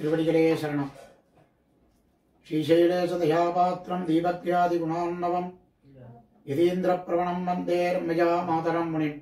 திருவடிகளே சரணம் ஸ்ரீசைலேசதயாபாத்திரம் தீபக்யாதி குணான்னவம் யதீந்திரப்பிரவணம் வந்தே ரம்யஜா மாதரம் முனிம்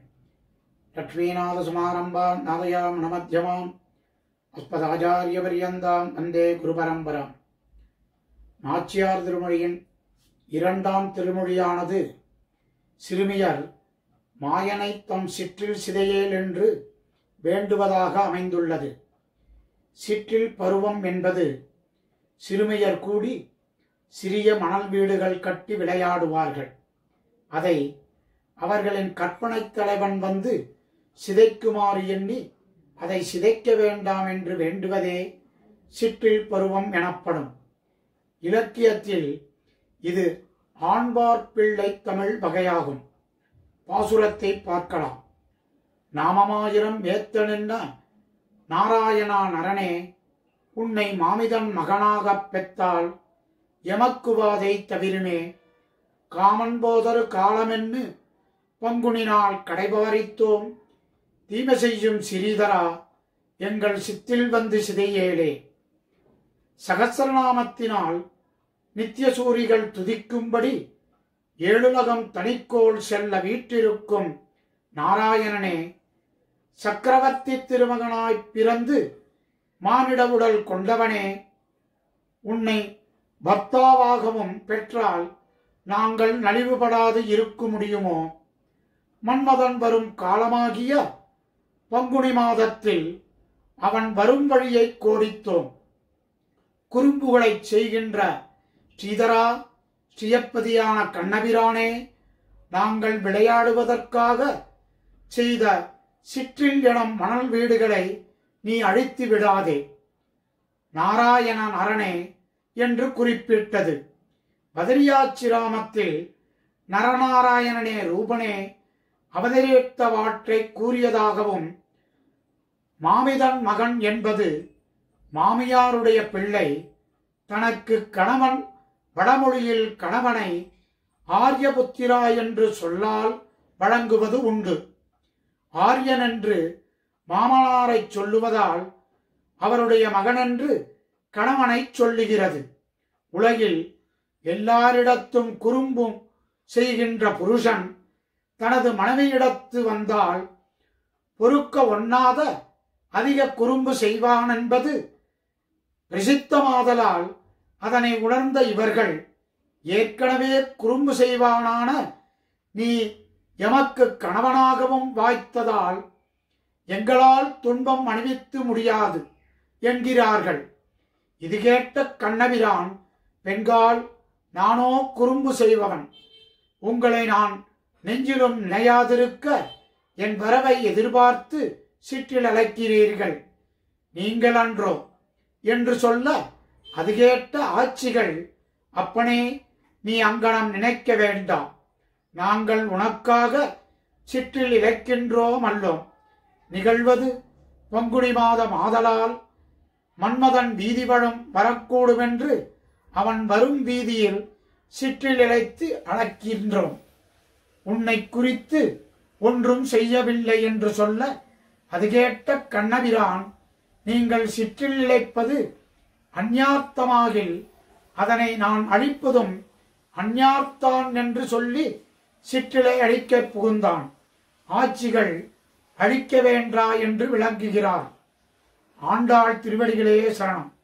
லக்ஷ்மீநாதசமாரம்பாம் நாதயாம் நமத்தியமாம் அஸ்மதாச்சாரியபரியந்தாம் வந்தே குருபரம்பராம் நாச்சியார் திருமொழியின் இரண்டாம் திருமொழியானது சிறுமியர் மாயனை தம் சிற்றில் சிதையேல் என்று வேண்டுவதாக அமைந்துள்ளது சிற்றில் பருவம் என்பது சிறுமியர் கூடி சிறிய மணல் வீடுகள் கட்டி விளையாடுவார்கள் அதை அவர்களின் கற்பனைத் தலைவன் வந்து சிதைக்குமாறு எண்ணி அதை சிதைக்க வேண்டாம் என்று வேண்டுவதே சிற்றில் பருவம் எனப்படும் இலக்கியத்தில் இது ஆண்பார் பிள்ளை தமிழ் வகையாகும் பாசுரத்தை பார்க்கலாம் நாமமாயிரம் ஏத்தனின்ன நாராயணா நரனே உன்னை மாமிதன் மகனாகப் பெற்றால் எமக்குவாதை தவிருமே காமன் போதரு காலமென்னு பங்குனினால் கடைபாரித்தோம் தீமை செய்யும் சிறீதரா எங்கள் சித்தில் வந்து சிதையேலே சகசரநாமத்தினால் நித்திய சூரிகள் துதிக்கும்படி ஏழுலகம் தனிக்கோள் செல்ல வீற்றிருக்கும் நாராயணனே சக்கரவர்த்தி திருமகனாய்ப் பிறந்து மானிட உடல் கொண்டவனே உன்னை பர்த்தாவாகவும் பெற்றால் நாங்கள் நலிவுபடாது இருக்க முடியுமோ மன்மதன் வரும் காலமாகிய பங்குனி மாதத்தில் அவன் வரும் வழியை கோடித்தோம் குறும்புகளைச் செய்கின்ற ஸ்ரீதரா ஸ்ரீயப்பதியான கண்ணபிரானே நாங்கள் விளையாடுவதற்காக செய்த சிற்றில் எனும் மணல் வீடுகளை நீ அழித்து விடாதே நாராயணன் அரணே என்று குறிப்பிட்டது பதரியாச்சிராமத்தில் நரநாராயணனே ரூபனே அவதரித்த வாற்றை கூறியதாகவும் மாமிதன் மகன் என்பது மாமியாருடைய பிள்ளை தனக்கு கணவன் வடமொழியில் கணவனை ஆரியபுத்திரா என்று சொல்லால் வழங்குவது உண்டு ஆரியன் என்று மாமனாரைச் சொல்லுவதால் அவருடைய மகனென்று கணவனைச் சொல்லுகிறது உலகில் எல்லாரிடத்தும் குறும்பும் செய்கின்ற புருஷன் தனது மனைவியிடத்து வந்தால் பொறுக்க ஒண்ணாத அதிக குறும்பு செய்வான் என்பது பிரசித்தமாதலால் அதனை உணர்ந்த இவர்கள் ஏற்கனவே குறும்பு செய்வானான நீ எமக்கு கணவனாகவும் வாய்த்ததால் எங்களால் துன்பம் அணிவித்து முடியாது என்கிறார்கள் இது கேட்ட கண்ணபிரான் பெண்கால் நானோ குறும்பு செய்பவன் உங்களை நான் நெஞ்சிலும் நிலையாதிருக்க என் வரவை எதிர்பார்த்து சிற்றில் அழைக்கிறீர்கள் நீங்கள் அன்றோ என்று சொல்ல அது கேட்ட ஆட்சிகள் அப்பனே நீ அங்கனம் நினைக்க வேண்டாம் நாங்கள் உனக்காக சிற்றில் இழைக்கின்றோம் அல்லோம் நிகழ்வது பங்குனி மாதம் ஆதலால் மன்மதன் வீதி வழும் வரக்கூடுமென்று அவன் வரும் வீதியில் சிற்றில் இழைத்து அழைக்கின்றோம் உன்னை குறித்து ஒன்றும் செய்யவில்லை என்று சொல்ல அது கேட்ட கண்ணபிரான் நீங்கள் சிற்றில் இழைப்பது அந்யார்த்தமாகில் அதனை நான் அழிப்பதும் அந்யார்த்தான் என்று சொல்லி சிற்றிலை அழிக்கப் புகுந்தான் ஆட்சிகள் அழிக்க வேண்டா என்று விளங்குகிறார் ஆண்டாள் திருவடிகளே சரணம்